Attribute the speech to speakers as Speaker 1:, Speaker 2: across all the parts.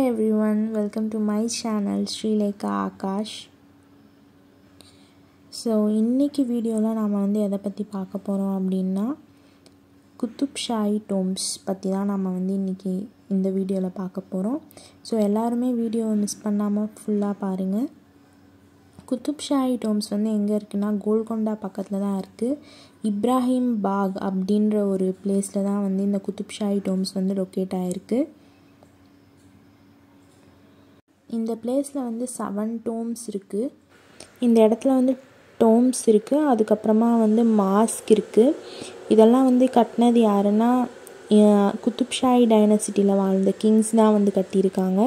Speaker 1: everyone, welcome to my channel Sreelekha Akash so இன்றைக்கி வீடியோவில் நாம் வந்து எதை பற்றி பார்க்க போகிறோம் அப்படின்னா குத்துப் ஷாஹி டோம்ஸ் பற்றி தான் நம்ம வந்து இன்றைக்கி இந்த வீடியோவில் பார்க்க போகிறோம் ஸோ எல்லாருமே வீடியோவை மிஸ் பண்ணாமல் ஃபுல்லாக பாருங்கள் குத்துப் ஷாஹி டோம்ஸ் வந்து எங்கே இருக்குன்னா கோல்கொண்டா பக்கத்தில் தான் இருக்குது இப்ராஹிம் பாக் அப்படின்ற ஒரு பிளேஸில் தான் வந்து இந்த குத்துப் ஷாஹி டோம்ஸ் வந்து லொக்கேட் ஆகிருக்கு இந்த பிளேஸில் வந்து செவன் டோம்ஸ் இருக்குது இந்த இடத்துல வந்து டோம்ஸ் இருக்குது அதுக்கப்புறமா வந்து மாஸ்க் இருக்குது இதெல்லாம் வந்து கட்டினது யாருன்னா குத்துப்ஷாஹி டைனசிட்டியில் வாழ்ந்த கிங்ஸ் தான் வந்து கட்டியிருக்காங்க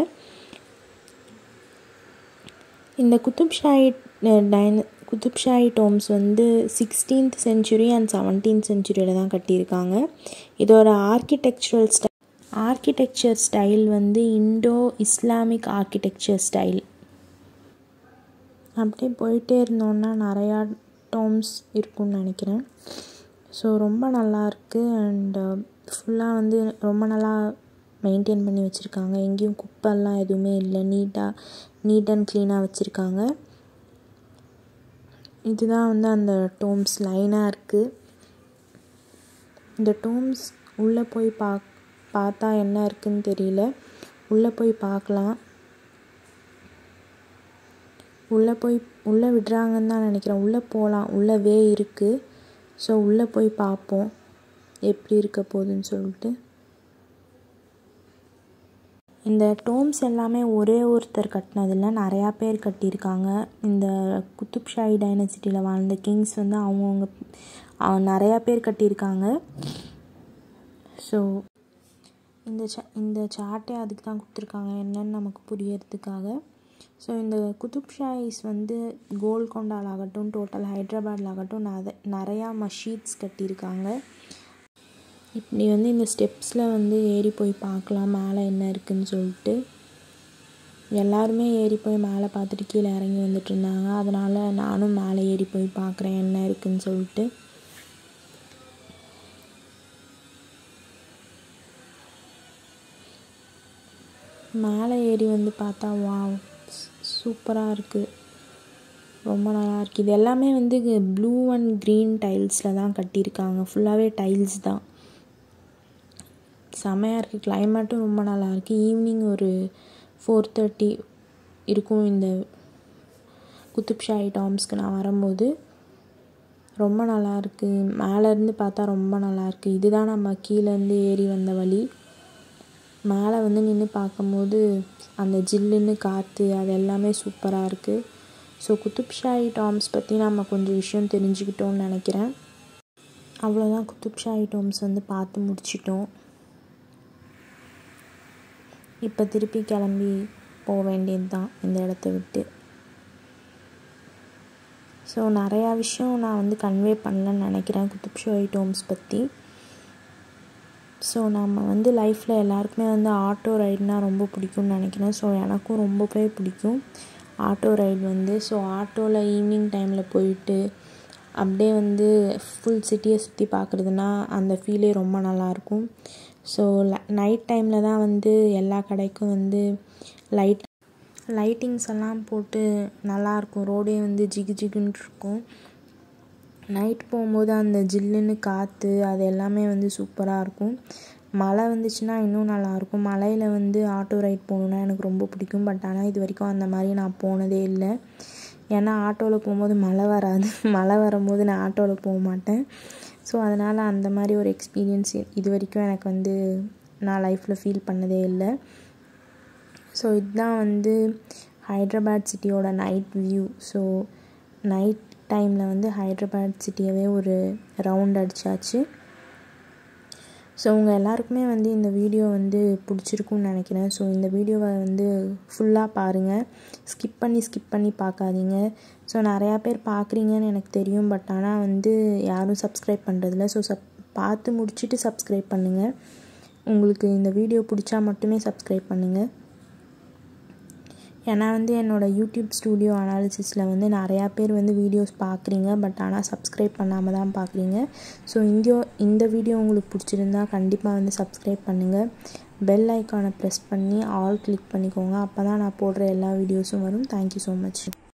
Speaker 1: இந்த குத்துப்ஷாஹி டைன குத்துப்ஷாஹி டோம்ஸ் வந்து சிக்ஸ்டீன்த் செஞ்சுரி அண்ட் செவன்டீன்த் செஞ்சுரியில் தான் கட்டியிருக்காங்க இதோட ஆர்கிடெக்சரல் ஸ்டை ஆர்கிடெக்சர் ஸ்டைல் வந்து இண்டோ இஸ்லாமிக் ஆர்கிடெக்சர் ஸ்டைல் அப்படியே போயிட்டே இருந்தோன்னா நிறையா டோம்ஸ் இருக்கும்னு நினைக்கிறேன் ஸோ ரொம்ப நல்லாயிருக்கு அண்டு ஃபுல்லாக வந்து ரொம்ப நல்லா மெயின்டைன் பண்ணி வச்சுருக்காங்க எங்கேயும் குப்பெல்லாம் எதுவுமே இல்லை நீட்டாக நீட் அண்ட் க்ளீனாக வச்சுருக்காங்க இதுதான் வந்து அந்த டோம்ஸ் லைனாக இருக்குது இந்த டோம்ஸ் உள்ளே போய் பா பார்த்தா என்ன இருக்குன்னு தெரியல உள்ளே போய் பார்க்கலாம் உள்ளே போய் உள்ளே விடுறாங்கன்னு தான் நினைக்கிறேன் உள்ளே போகலாம் உள்ளே வே இருக்குது ஸோ உள்ளே போய் பார்ப்போம் எப்படி இருக்க போகுதுன்னு சொல்லிட்டு இந்த டோம்ஸ் எல்லாமே ஒரே ஒருத்தர் கட்டினதில்ல நிறையா பேர் கட்டியிருக்காங்க இந்த குத்துப்ஷாஹி டைனசிட்டியில் வாழ்ந்த கிங்ஸ் வந்து அவங்கவுங்க நிறையா பேர் கட்டியிருக்காங்க ஸோ இந்த ச இந்த சார்ட்டே அதுக்கு தான் கொடுத்துருக்காங்க என்னன்னு நமக்கு புரியறதுக்காக ஸோ இந்த குத்துப்ஷாஹிஸ் வந்து கோல்கொண்டால் ஆகட்டும் டோட்டல் ஹைட்ராபாடில் ஆகட்டும் நத நிறையா மஷீட்ஸ் கட்டியிருக்காங்க இப்படி வந்து இந்த ஸ்டெப்ஸில் வந்து ஏறி போய் பார்க்கலாம் மேலே என்ன இருக்குதுன்னு சொல்லிட்டு எல்லாருமே ஏறி போய் மேலே பார்த்துட்டு கீழே இறங்கி வந்துட்டு இருந்தாங்க அதனால் நானும் மேலே ஏறி போய் பார்க்குறேன் என்ன இருக்குதுன்னு சொல்லிட்டு மேலே ஏறி வந்து பார்த்தா வா சூப்பராக இருக்குது ரொம்ப நல்லா இருக்குது இது எல்லாமே வந்து ப்ளூ அண்ட் க்ரீன் டைல்ஸில் தான் கட்டியிருக்காங்க ஃபுல்லாகவே டைல்ஸ் தான் செமையாக இருக்குது கிளைமேட்டும் ரொம்ப நல்லா இருக்குது ஈவினிங் ஒரு ஃபோர் தேர்ட்டி இருக்கும் இந்த குத்துப்ஷாஹி டாம்ஸ்க்கு நான் வரும்போது ரொம்ப நல்லா இருக்குது மேலேருந்து பார்த்தா ரொம்ப நல்லா இருக்குது இதுதான் நம்ம கீழேருந்து ஏறி வந்த வழி மேலே வந்து நின்று பார்க்கும்போது அந்த ஜில்லுன்னு காற்று அது எல்லாமே சூப்பராக இருக்குது ஸோ குத்துப்ஷாஹி டாம்ஸ் பற்றி நம்ம கொஞ்சம் விஷயம் தெரிஞ்சுக்கிட்டோம்னு நினைக்கிறேன் அவ்வளோதான் குத்துப்ஷாஹி டாம்ஸ் வந்து பார்த்து முடிச்சிட்டோம் இப்போ திருப்பி கிளம்பி போக வேண்டியது தான் இந்த இடத்த விட்டு ஸோ நிறையா விஷயம் நான் வந்து கன்வே பண்ணலன்னு நினைக்கிறேன் குத்துப்ஷாஹி டோம்ஸ் பற்றி ஸோ நம்ம வந்து லைஃப்பில் எல்லாருக்குமே வந்து ஆட்டோ ரைடுனால் ரொம்ப பிடிக்கும்னு நினைக்கிறேன் ஸோ எனக்கும் ரொம்பவே பிடிக்கும் ஆட்டோ ரைடு வந்து ஸோ ஆட்டோவில் ஈவினிங் டைமில் போயிட்டு அப்படியே வந்து ஃபுல் சிட்டியை சுற்றி பார்க்குறதுனா அந்த ஃபீலே ரொம்ப நல்லாயிருக்கும் ஸோ நைட் டைமில் தான் வந்து எல்லா கடைக்கும் வந்து லைட் லைட்டிங்ஸ் எல்லாம் போட்டு நல்லாயிருக்கும் ரோடே வந்து ஜிகு ஜிகுன்னு இருக்கும் நைட் போகும்போது அந்த ஜில்லுன்னு காற்று அது எல்லாமே வந்து சூப்பராக இருக்கும் மழை வந்துச்சுன்னா இன்னும் நல்லாயிருக்கும் மலையில் வந்து ஆட்டோ ரைட் போகணுன்னா எனக்கு ரொம்ப பிடிக்கும் பட் ஆனால் இது வரைக்கும் அந்த மாதிரி நான் போனதே இல்லை ஏன்னா ஆட்டோவில் போகும்போது மழை வராது மழை வரும்போது நான் ஆட்டோவில் போக மாட்டேன் ஸோ அதனால் அந்த மாதிரி ஒரு எக்ஸ்பீரியன்ஸ் இது வரைக்கும் எனக்கு வந்து நான் லைஃப்பில் ஃபீல் பண்ணதே இல்லை ஸோ இதுதான் வந்து ஹைட்ராபாத் சிட்டியோட நைட் வியூ ஸோ நைட் டைமில் வந்து ஹைட்ராபாத் சிட்டியவே ஒரு ரவுண்ட் அடித்தாச்சு ஸோ உங்கள் எல்லாருக்குமே வந்து இந்த வீடியோ வந்து பிடிச்சிருக்குன்னு நினைக்கிறேன் ஸோ இந்த வீடியோவை வந்து ஃபுல்லாக பாருங்கள் ஸ்கிப் பண்ணி ஸ்கிப் பண்ணி பார்க்காதீங்க ஸோ நிறையா பேர் பார்க்குறீங்கன்னு எனக்கு தெரியும் பட் ஆனால் வந்து யாரும் சப்ஸ்கிரைப் பண்ணுறதில்ல ஸோ சப் பார்த்து முடிச்சுட்டு சப்ஸ்கிரைப் பண்ணுங்கள் உங்களுக்கு இந்த வீடியோ பிடிச்சா மட்டுமே சப்ஸ்கிரைப் பண்ணுங்கள் ஏன்னா வந்து என்னோடய யூடியூப் ஸ்டூடியோ அனாலிசிஸில் வந்து நிறையா பேர் வந்து வீடியோஸ் பார்க்குறீங்க பட் ஆனால் சப்ஸ்கிரைப் பண்ணாமல் தான் பார்க்குறீங்க ஸோ இந்த இந்த வீடியோ உங்களுக்கு பிடிச்சிருந்தா கண்டிப்பாக வந்து சப்ஸ்கிரைப் பண்ணுங்கள் பெல் ஐக்கானை ப்ரெஸ் பண்ணி ஆல் கிளிக் பண்ணிக்கோங்க அப்போ தான் நான் போடுற எல்லா வீடியோஸும் வரும் தேங்க்யூ ஸோ மச்